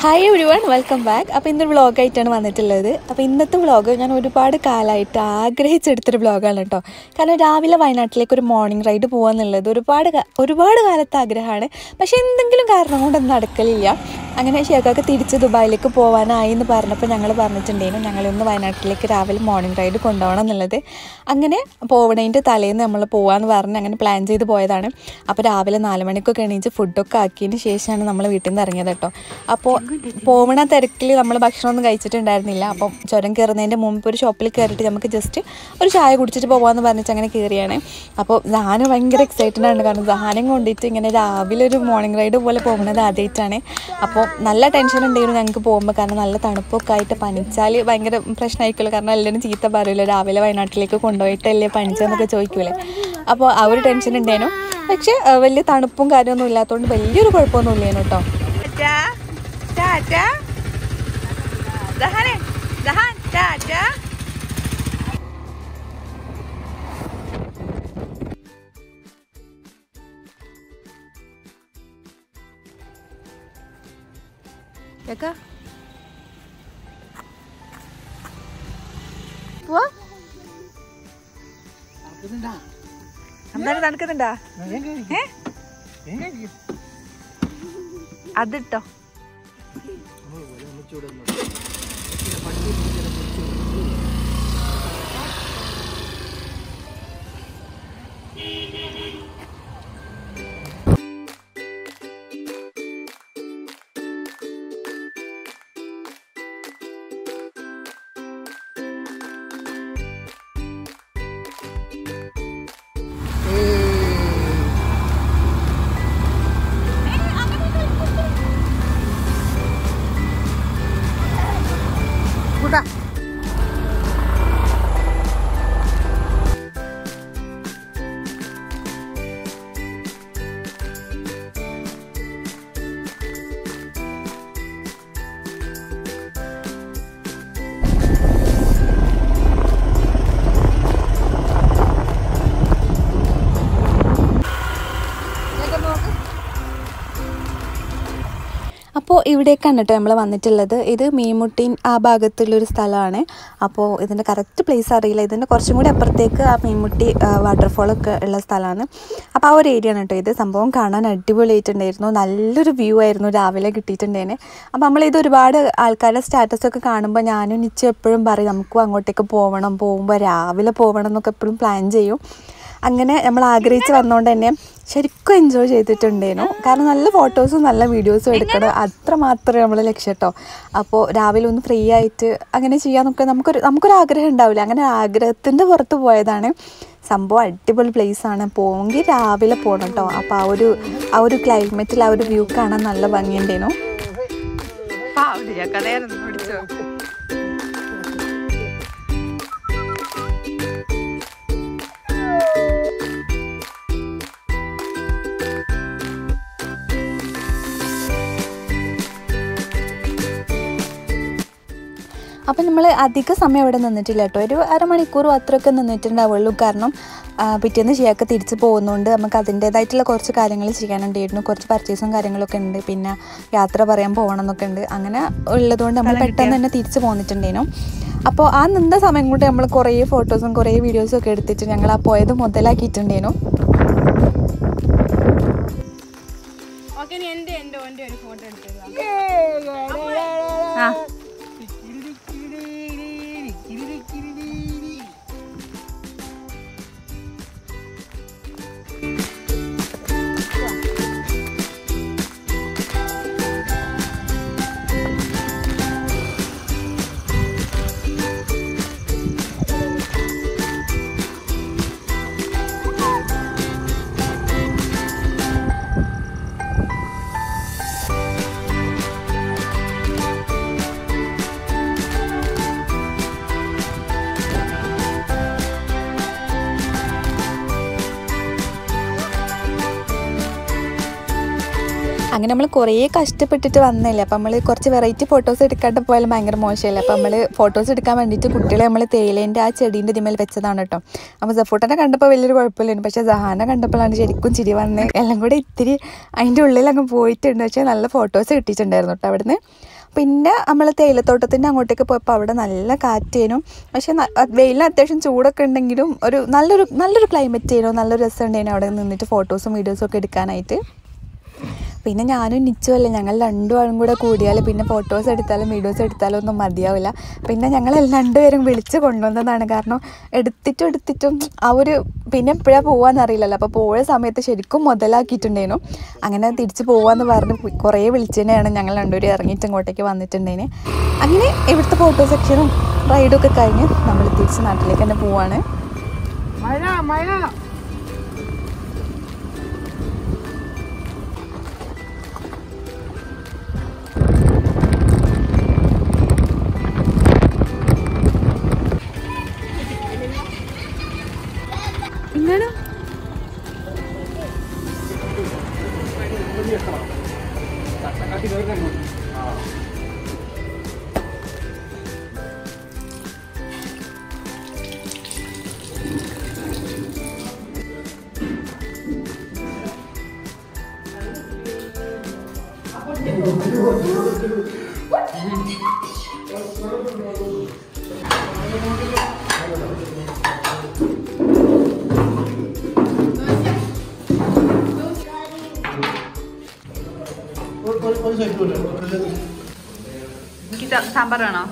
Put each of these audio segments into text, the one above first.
Hi everyone welcome back അപ്പോൾ ഇന്നൊരു വ്ളോഗായിട്ടാണ് വന്നിട്ടുള്ളത് അപ്പോൾ ഇന്നത്തെ വ്ളോഗ് ഞാൻ ഒരുപാട് കാലമായിട്ട് ആഗ്രഹിച്ചെടുത്തൊരു വ്ളോഗാണ് കേട്ടോ കാരണം രാവിലെ വയനാട്ടിലേക്ക് ഒരു മോർണിംഗ് റൈഡ് പോകാന്നുള്ളത് ഒരുപാട് കാ- ഒരുപാട് കാലത്തെ ആഗ്രഹമാണ് പക്ഷേ എന്തെങ്കിലും കാരണം കൊണ്ടൊന്നും നടക്കലില്ല അങ്ങനെ ഷേഖൊക്കെ തിരിച്ച് ദുബായിലേക്ക് പോകാനായി എന്ന് പറഞ്ഞപ്പോൾ ഞങ്ങൾ പറഞ്ഞിട്ടുണ്ടായിരുന്നു ഞങ്ങളിന്ന് വയനാട്ടിലേക്ക് രാവിലെ മോർണിംഗ് റൈഡ് കൊണ്ടുപോകണം എന്നുള്ളത് അങ്ങനെ പോവണതിൻ്റെ തലേന്ന് നമ്മൾ പോകാമെന്ന് പറഞ്ഞ് അങ്ങനെ പ്ലാൻ ചെയ്ത് പോയതാണ് അപ്പോൾ രാവിലെ നാല് മണിക്കൊക്കെ എണീച്ച് ഫുഡൊക്കെ ആക്കിയതിന് ശേഷമാണ് നമ്മൾ വീട്ടിൽ നിന്ന് ഇറങ്ങിയത് കേട്ടോ അപ്പോൾ പോവണ തിരക്കിൽ നമ്മൾ ഭക്ഷണമൊന്നും കഴിച്ചിട്ടുണ്ടായിരുന്നില്ല അപ്പം ചുരം കയറുന്നതിൻ്റെ മുമ്പ് ഒരു ഷോപ്പിൽ കയറിയിട്ട് നമുക്ക് ജസ്റ്റ് ഒരു ചായ കുടിച്ചിട്ട് പോകാമെന്ന് പറഞ്ഞിട്ട് അങ്ങനെ കയറിയാണ് അപ്പോൾ ഞാൻ ഭയങ്കര എക്സൈറ്റഡ് ആണ് കാരണം ദാനം കൊണ്ടിട്ട് ഇങ്ങനെ രാവിലെ ഒരു മോർണിംഗ് റൈഡ് പോലെ പോകുന്നത് ആദ്യമായിട്ടാണ് അപ്പോൾ നല്ല ടെൻഷൻ ഉണ്ടായിരുന്നു ഞങ്ങൾക്ക് പോകുമ്പോൾ കാരണം നല്ല തണുപ്പൊക്കെ ആയിട്ട് പനിച്ചാൽ ഭയങ്കര പ്രശ്നമായിരിക്കുമല്ലോ കാരണം എല്ലാവരും ചീത്ത പറയുമല്ലോ രാവിലെ വയനാട്ടിലേക്ക് കൊണ്ടുപോയിട്ടല്ലേ പനിച്ചതെന്നൊക്കെ ചോദിക്കൂലേ അപ്പോൾ ആ ഒരു ടെൻഷൻ ഉണ്ടായിരുന്നു പക്ഷേ ആ, വലിയ തണുപ്പും കാര്യമൊന്നും ഇല്ലാത്തതുകൊണ്ട് വലിയൊരു കുഴപ്പമൊന്നും ഇല്ലേനു കേട്ടോ കേക്കാ പോവാ എന്താണ് തണുക്കുന്നുണ്ടാ ഏ അതിട്ടോ അപ്പോൾ ഇവിടേക്കാണ് കേട്ടോ നമ്മൾ വന്നിട്ടുള്ളത് ഇത് മീൻമുട്ടീൻ ആ ഭാഗത്തുള്ളൊരു സ്ഥലമാണ് അപ്പോൾ ഇതിൻ്റെ കറക്റ്റ് പ്ലേസ് അറിയില്ല ഇതിൻ്റെ കുറച്ചും കൂടി അപ്പുറത്തേക്ക് ആ മീൻമുട്ടി വാട്ടർഫോളൊക്കെ ഉള്ള സ്ഥലമാണ് അപ്പോൾ ആ ഒരു ഏരിയ ആണ് കേട്ടോ ഇത് സംഭവം കാണാൻ അടിപൊളിയായിട്ടുണ്ടായിരുന്നു നല്ലൊരു വ്യൂ ആയിരുന്നു രാവിലെ കിട്ടിയിട്ടുണ്ടേനെ അപ്പോൾ നമ്മളിത് ഒരുപാട് ആൾക്കാരുടെ സ്റ്റാറ്റസൊക്കെ കാണുമ്പോൾ ഞാനും നിശ്ചയം എപ്പോഴും പറയും നമുക്കും അങ്ങോട്ടേക്ക് പോകണം പോകുമ്പോൾ രാവിലെ പോകണം എന്നൊക്കെ എപ്പോഴും പ്ലാൻ ചെയ്യും അങ്ങനെ നമ്മൾ ആഗ്രഹിച്ച് വന്നുകൊണ്ട് തന്നെ ശരിക്കും എൻജോയ് ചെയ്തിട്ടുണ്ടായിരുന്നു കാരണം നല്ല ഫോട്ടോസും നല്ല വീഡിയോസും എടുക്കണം അത്ര മാത്രമേ നമ്മൾ ലക്ഷ്യം കേട്ടോ അപ്പോൾ രാവിലെ ഒന്ന് ഫ്രീ ആയിട്ട് അങ്ങനെ ചെയ്യാന്നൊക്കെ നമുക്കൊരു നമുക്കൊരു ആഗ്രഹം ഉണ്ടാവില്ല അങ്ങനെ ആഗ്രഹത്തിൻ്റെ പുറത്ത് പോയതാണ് സംഭവം അടിപൊളി പ്ലേസ് ആണ് പോമെങ്കിൽ രാവിലെ പോകണം കേട്ടോ അപ്പോൾ ആ ഒരു ആ ഒരു ക്ലൈമറ്റിൽ ആ ഒരു വ്യൂ കാണാൻ നല്ല ഭംഗിയുണ്ടായിരുന്നു അപ്പം നമ്മൾ അധിക സമയം ഇവിടെ നിന്നിട്ടില്ല കേട്ടോ ഒരു അരമണിക്കൂർ അത്രയൊക്കെ നിന്നിട്ടുണ്ടാവുള്ളൂ കാരണം ആ, പിറ്റേന്ന് ഷിയാക്ക് തിരിച്ച് പോകുന്നതുകൊണ്ട് നമുക്ക് അതിൻ്റേതായിട്ടുള്ള കുറച്ച് കാര്യങ്ങൾ ചെയ്യാനുണ്ടായിരുന്നു കുറച്ച് പർച്ചേസും കാര്യങ്ങളൊക്കെ ഉണ്ട് പിന്നെ യാത്ര പറയാൻ പോകണം എന്നൊക്കെ ഉണ്ട് അങ്ങനെ ഉള്ളതുകൊണ്ട് നമ്മൾ പെട്ടെന്ന് തന്നെ തിരിച്ച് പോന്നിട്ടുണ്ടായിരുന്നു അപ്പോൾ ആ നിന്ന സമയം കൊണ്ട് നമ്മൾ കുറേ ഫോട്ടോസും കുറേ വീഡിയോസും ഒക്കെ എടുത്തിട്ട് ഞങ്ങൾ ആ പോയത് മുതലാക്കിയിട്ടുണ്ടായിരുന്നു ഓക്കെ നീ എന്റെ എന്റെ ഓന്റെ ഒരു ഫോട്ടോ എടുത്തതാ ആ അങ്ങനെ നമ്മൾ കുറേ കഷ്ടപ്പെട്ടിട്ട് വന്നില്ലേ അപ്പം നമ്മൾ കുറച്ച് വെറൈറ്റി ഫോട്ടോസ് എടുക്കാണ്ട് പോയാലും ഭയങ്കര മോശമല്ലേ അപ്പം നമ്മൾ ഫോട്ടോസ് എടുക്കാൻ വേണ്ടിയിട്ട് കുട്ടികളെ നമ്മൾ തേയിലേൻ്റെ ആ ചെടീൻ്റെ ഇതിമേൽ വെച്ചതാണ് കേട്ടോ അപ്പോൾ സഫൂട്ടനെ കണ്ടപ്പോൾ വലിയൊരു കുഴപ്പമില്ലായിരുന്നു പക്ഷേ ജഹാനെ കണ്ടപ്പോഴാണ് ശരിക്കും ചിരി വന്ന് എല്ലാം കൂടെ ഇത്തിരി അതിൻ്റെ ഉള്ളിൽ അങ്ങ് പോയിട്ടുണ്ട് പക്ഷേ നല്ല ഫോട്ടോസ് കിട്ടിയിട്ടുണ്ടായിരുന്നു കേട്ടോ അവിടുന്ന് പിന്നെ നമ്മൾ തേയിലത്തോട്ടത്തിൻ്റെ അങ്ങോട്ടേക്ക് പോയപ്പോൾ അവിടെ നല്ല കാറ്റേനും പക്ഷേ ന- വെയിലിന് അത്യാവശ്യം ചൂടൊക്കെ ഉണ്ടെങ്കിലും ഒരു നല്ലൊരു നല്ലൊരു ക്ലൈമറ്റ് ആയിരുന്നു നല്ലൊരു രസം ഉണ്ടായിരുന്നു അവിടെ നിന്നിട്ട് ഫോട്ടോസും വീഡിയോസും ഒക്കെ എടുക്കാനായിട്ട് പിന്നെ ഞാനും നിച്ചും അല്ലേ ഞങ്ങൾ രണ്ടുപേരും കൂടെ കൂടിയാൽ പിന്നെ ഫോട്ടോസ് എടുത്താലും വീഡിയോസ് എടുത്താലും ഒന്നും മതിയാവില്ല പിന്നെ ഞങ്ങൾ രണ്ടുപേരും വിളിച്ച് കൊണ്ടുവന്നതാണ് കാരണം എടുത്തിട്ടും എടുത്തിട്ടും ആ ഒരു പിന്നെ എപ്പോഴാണ് പോകാമെന്ന് അറിയില്ലല്ലോ അപ്പോൾ പോയ സമയത്ത് ശരിക്കും മുതലാക്കിയിട്ടുണ്ടേനു അങ്ങനെ തിരിച്ച് പോവാന്ന് പറഞ്ഞ് പു- കുറേ വിളിച്ചതിനെയാണ് ഞങ്ങൾ രണ്ടുപേരും ഇറങ്ങിയിട്ട് ഇങ്ങോട്ടേക്ക് വന്നിട്ടുണ്ടേന് അങ്ങനെ ഇവിടുത്തെ ഫോട്ടോ സെക്ഷനും റൈഡും ഒക്കെ കഴിഞ്ഞ് നമ്മൾ തിരിച്ച് നാട്ടിലേക്ക് തന്നെ പോവാണ് മഴ മഴ എന്താണ് സാമ്പാർ വേണോ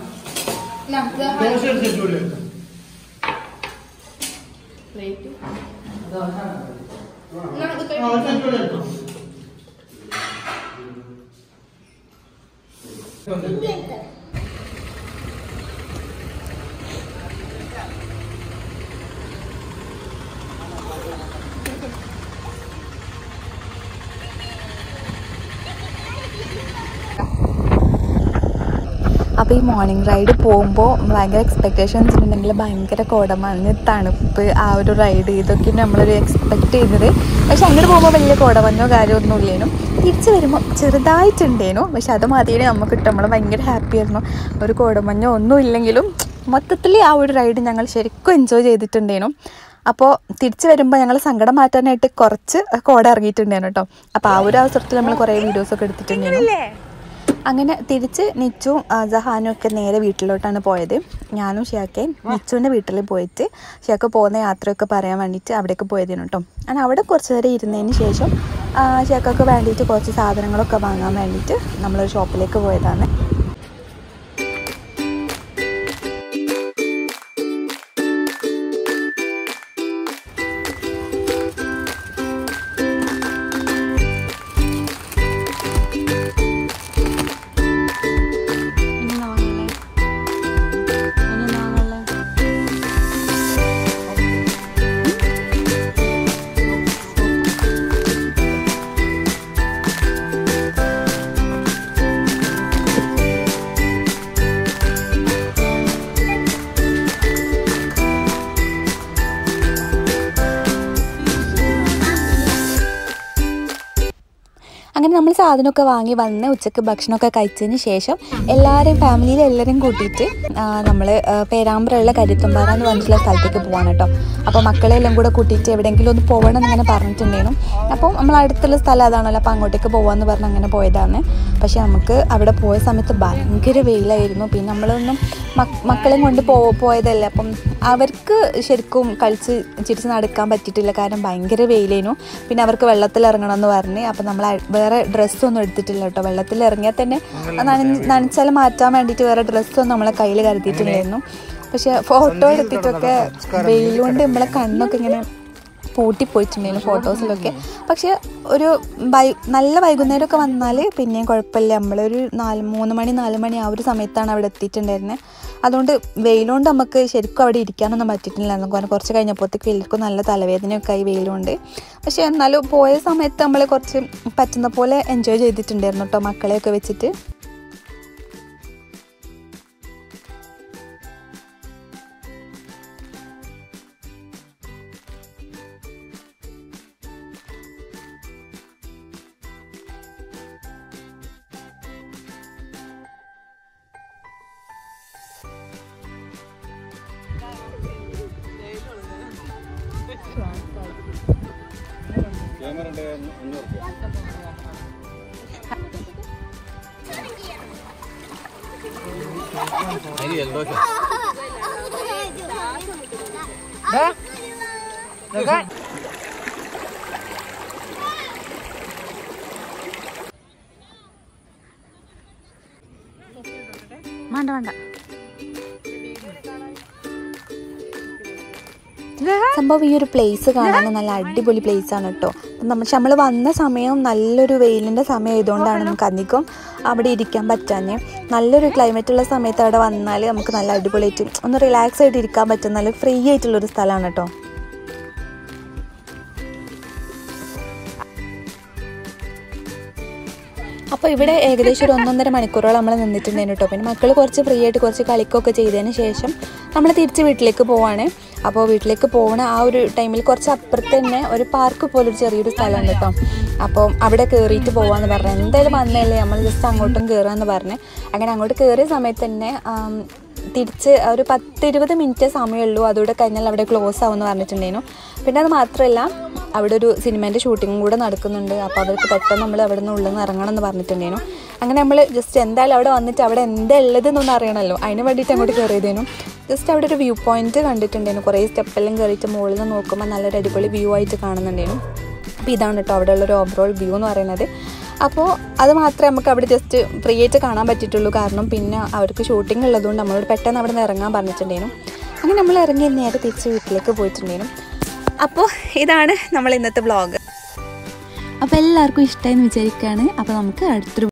അപ്പോൾ ഈ മോർണിംഗ് റൈഡ് പോകുമ്പോൾ ഭയങ്കര എക്സ്പെക്റ്റേഷൻസ് ഉണ്ടെങ്കിൽ ഭയങ്കര കോടമഞ്ഞ് തണുപ്പ് ആ ഒരു റൈഡ് ഇതൊക്കെ നമ്മളൊരു എക്സ്പെക്റ്റ് ചെയ്തത് പക്ഷെ അങ്ങോട്ട് പോകുമ്പോൾ വലിയ കോടമഞ്ഞോ കാര്യമൊന്നും ഇല്ലേനു തിരിച്ച് വരുമ്പോൾ ചെറുതായിട്ടുണ്ടേനു പക്ഷെ അത് മതിയെ നമുക്ക് കിട്ടും നമ്മൾ ഭയങ്കര ഹാപ്പി ആയിരുന്നു ഒരു കോടമഞ്ഞോ ഒന്നും ഇല്ലെങ്കിലും മൊത്തത്തിൽ ആ ഒരു റൈഡ് ഞങ്ങൾ ശരിക്കും എൻജോയ് ചെയ്തിട്ടുണ്ടേനു അപ്പോൾ തിരിച്ച് വരുമ്പോൾ ഞങ്ങൾ സങ്കടം മാറ്റാനായിട്ട് കുറച്ച് കോട ഇറങ്ങിയിട്ടുണ്ടായിരുന്നു കേട്ടോ അപ്പോൾ ആ ഒരു അവസരത്തിൽ നമ്മൾ കുറേ വീഡിയോസൊക്കെ എടുത്തിട്ടുണ്ടായിരുന്നു അങ്ങനെ തിരിച്ച് നിച്ചും ആ, ജഹാനും ഒക്കെ നേരെ വീട്ടിലോട്ടാണ് പോയത് ഞാനും ഷിയാക്കയും നിച്ചുവിൻ്റെ വീട്ടിൽ പോയിട്ട് ഷിയാക്ക പോകുന്ന യാത്രയൊക്കെ പറയാൻ വേണ്ടിയിട്ട് അവിടേക്ക് പോയതിനു കേട്ടോ അങ്ങനെ അവിടെ കുറച്ച് നേരം ഇരുന്നതിന് ശേഷം ആ, ഷിയാക്കക്ക് വേണ്ടിയിട്ട് കുറച്ച് സാധനങ്ങളൊക്കെ വാങ്ങാൻ വേണ്ടിയിട്ട് നമ്മളൊരു ഷോപ്പിലേക്ക് പോയതാണ് അങ്ങനെ നമ്മൾ സാധനമൊക്കെ വാങ്ങി വന്ന് ഉച്ചക്ക് ഭക്ഷണമൊക്കെ കഴിച്ചതിന് ശേഷം എല്ലാവരെയും ഫാമിലിയിലെ എല്ലാവരെയും കൂട്ടിയിട്ട് നമ്മൾ പേരാമ്പ്രയുള്ള കരുത്തുമ്പാറ എന്ന് പറഞ്ഞിട്ടുള്ള സ്ഥലത്തേക്ക് പോവാണ് കേട്ടോ അപ്പോൾ മക്കളെ എല്ലാം കൂടെ കൂട്ടിയിട്ട് എവിടെയെങ്കിലും ഒന്ന് പോകണം എന്നിങ്ങനെ പറഞ്ഞിട്ടുണ്ടായിരുന്നു അപ്പോൾ നമ്മൾ അടുത്തുള്ള സ്ഥലം അതാണല്ലോ അപ്പോൾ അങ്ങോട്ടേക്ക് പോകാമെന്ന് പറഞ്ഞ് അങ്ങനെ പോയതാണ് പക്ഷേ നമുക്ക് അവിടെ പോയ സമയത്ത് ഭയങ്കര വെയിലായിരുന്നു പിന്നെ നമ്മളൊന്നും മക് മക്കളെയും കൊണ്ട് പോ പോയതല്ലേ അപ്പം അവർക്ക് ശരിക്കും കളിച്ച് ചിരിച്ച് നടക്കാൻ പറ്റിയിട്ടില്ല കാരണം ഭയങ്കര വെയിലേനു പിന്നെ അവർക്ക് വെള്ളത്തിൽ ഇറങ്ങണം എന്ന് പറഞ്ഞ് അപ്പം നമ്മൾ അ- വേറെ ഡ്രസ്സൊന്നും എടുത്തിട്ടില്ല കേട്ടോ വെള്ളത്തിൽ ഇറങ്ങിയാൽ തന്നെ നനഞ്ഞ് നനച്ചാൽ മാറ്റാൻ വേണ്ടിയിട്ട് വേറെ ഡ്രസ്സൊന്നും നമ്മളെ കയ്യിൽ കരുതിയിട്ടില്ലായിരുന്നു പക്ഷെ ഫോട്ടോ എടുത്തിട്ടൊക്കെ വെയിൽ കൊണ്ട് നമ്മളെ കണ്ണൊക്കെ ഇങ്ങനെ പൂട്ടിപ്പോയിട്ടുണ്ടായിരുന്നു ഫോട്ടോസിലൊക്കെ പക്ഷെ ഒരു വൈ നല്ല വൈകുന്നേരമൊക്കെ വന്നാൽ പിന്നെയും കുഴപ്പമില്ല നമ്മളൊരു നാല് മൂന്ന് മണി നാല് മണി ആ ഒരു സമയത്താണ് അവിടെ എത്തിയിട്ടുണ്ടായിരുന്നത് അതുകൊണ്ട് വെയിലുകൊണ്ട് നമുക്ക് ശരിക്കും അവിടെ ഇരിക്കാനൊന്നും പറ്റിയിട്ടില്ലായിരുന്നു കാരണം കുറച്ച് കഴിഞ്ഞപ്പോഴത്തേക്ക് എല്ലാവർക്കും നല്ല തലവേദനയൊക്കെ ആയി വെയിലുണ്ട് പക്ഷെ എന്നാലും പോയ സമയത്ത് നമ്മൾ കുറച്ച് പറ്റുന്ന പോലെ എൻജോയ് ചെയ്തിട്ടുണ്ടായിരുന്നു കേട്ടോ മക്കളെയൊക്കെ വെച്ചിട്ട് ദാ, നോക്കാൻ. വേണ്ട വേണ്ട സംഭവം ഈ ഒരു പ്ലേസ് കാണാൻ നല്ല അടിപൊളി പ്ലേസ് ആണ് കേട്ടോ നമ്മൾ നമ്മൾ വന്ന സമയം നല്ലൊരു വെയിലിൻ്റെ സമയം ആയതുകൊണ്ടാണ് നമുക്ക് അധികം അവിടെ ഇരിക്കാൻ പറ്റാഞ്ഞ് നല്ലൊരു ക്ലൈമറ്റ് ഉള്ള സമയത്ത് അവിടെ വന്നാൽ നമുക്ക് നല്ല അടിപൊളിയായിട്ട് ഒന്ന് റിലാക്സ് ആയിട്ട് ഇരിക്കാൻ പറ്റുന്ന നല്ല ഫ്രീ ആയിട്ടുള്ളൊരു സ്ഥലമാണ് കേട്ടോ അപ്പോൾ ഇവിടെ ഏകദേശം ഒരു ഒന്നൊന്നര മണിക്കൂറോളം നമ്മൾ നിന്നിട്ടുണ്ടായിരുന്നു കേട്ടോ പിന്നെ മക്കൾ കുറച്ച് ഫ്രീ ആയിട്ട് കുറച്ച് കളിക്കുകയൊക്കെ ചെയ്തതിന് ശേഷം നമ്മൾ തിരിച്ച് വീട്ടിലേക്ക് പോവാണ് അപ്പോൾ വീട്ടിലേക്ക് പോകുന്ന ആ ഒരു ടൈമിൽ കുറച്ച് അപ്പുറത്ത് തന്നെ ഒരു പാർക്ക് പോലൊരു ചെറിയൊരു സ്ഥലമുണ്ട് കേട്ടോ അപ്പോൾ അവിടെ കയറിയിട്ട് പോവാന്ന് പറഞ്ഞു എന്തായാലും വന്നല്ലേ നമ്മൾ ജസ്റ്റ് അങ്ങോട്ടും കയറാമെന്ന് പറഞ്ഞ് അങ്ങനെ അങ്ങോട്ട് കയറിയ സമയത്ത് തന്നെ ആം, തിരിച്ച് ഒരു പത്ത് ഇരുപത് മിനിറ്റ് സമയമുള്ളൂ അതുകൂടെ കഴിഞ്ഞാൽ അവിടെ ക്ലോസ് ആവുമെന്ന് പറഞ്ഞിട്ടുണ്ടായിരുന്നു പിന്നെ അത് മാത്രമല്ല അവിടെ ഒരു സിനിമേൻ്റെ ഷൂട്ടിങ്ങും കൂടെ നടക്കുന്നുണ്ട് അപ്പോൾ അവർക്ക് പെട്ടെന്ന് നമ്മൾ അവിടെ നിന്ന് ഉള്ളിൽ നിന്ന് ഇറങ്ങണം എന്ന് പറഞ്ഞിട്ടുണ്ടായിരുന്നു അങ്ങനെ നമ്മൾ ജസ്റ്റ് എന്തായാലും അവിടെ വന്നിട്ട് അവിടെ എന്താ ഉള്ളതെന്നൊന്നും അറിയണമല്ലോ അതിന് വേണ്ടിയിട്ട് അങ്ങോട്ട് കയറിയതേനു ജസ്റ്റ് അവിടെ ഒരു വ്യൂ പോയിന്റ് കണ്ടിട്ടുണ്ടായിരുന്നു കുറേ സ്റ്റെപ്പെല്ലാം കയറിയിട്ട് മുകളിൽ നിന്ന് നോക്കുമ്പോൾ നല്ലൊരു അടിപൊളി വ്യൂ ആയിട്ട് കാണുന്നുണ്ടായിരുന്നു അപ്പോൾ ഇതാണ് കേട്ടോ അവിടെയുള്ള ഒരു ഓവറോൾ വ്യൂ എന്ന് പറയുന്നത് അപ്പോൾ അത് മാത്രമേ നമുക്ക് അവിടെ ജസ്റ്റ് ഫ്രീ ആയിട്ട് കാണാൻ പറ്റിയിട്ടുള്ളൂ കാരണം പിന്നെ അവർക്ക് ഷൂട്ടിംഗ് ഉള്ളതുകൊണ്ട് നമ്മളോട് പെട്ടെന്ന് അവിടെ നിന്ന് ഇറങ്ങാൻ പറഞ്ഞിട്ടുണ്ടായിരുന്നു അങ്ങനെ നമ്മൾ ഇറങ്ങി നേരെ തിരിച്ച് വീട്ടിലേക്ക് പോയിട്ടുണ്ടായിരുന്നു അപ്പോൾ ഇതാണ് നമ്മൾ ഇന്നത്തെ വ്ളോഗ് അപ്പോൾ എല്ലാവർക്കും ഇഷ്ടമായി എന്ന് വിചാരിക്കുകയാണ് അപ്പോൾ നമുക്ക് അടുത്തൊരു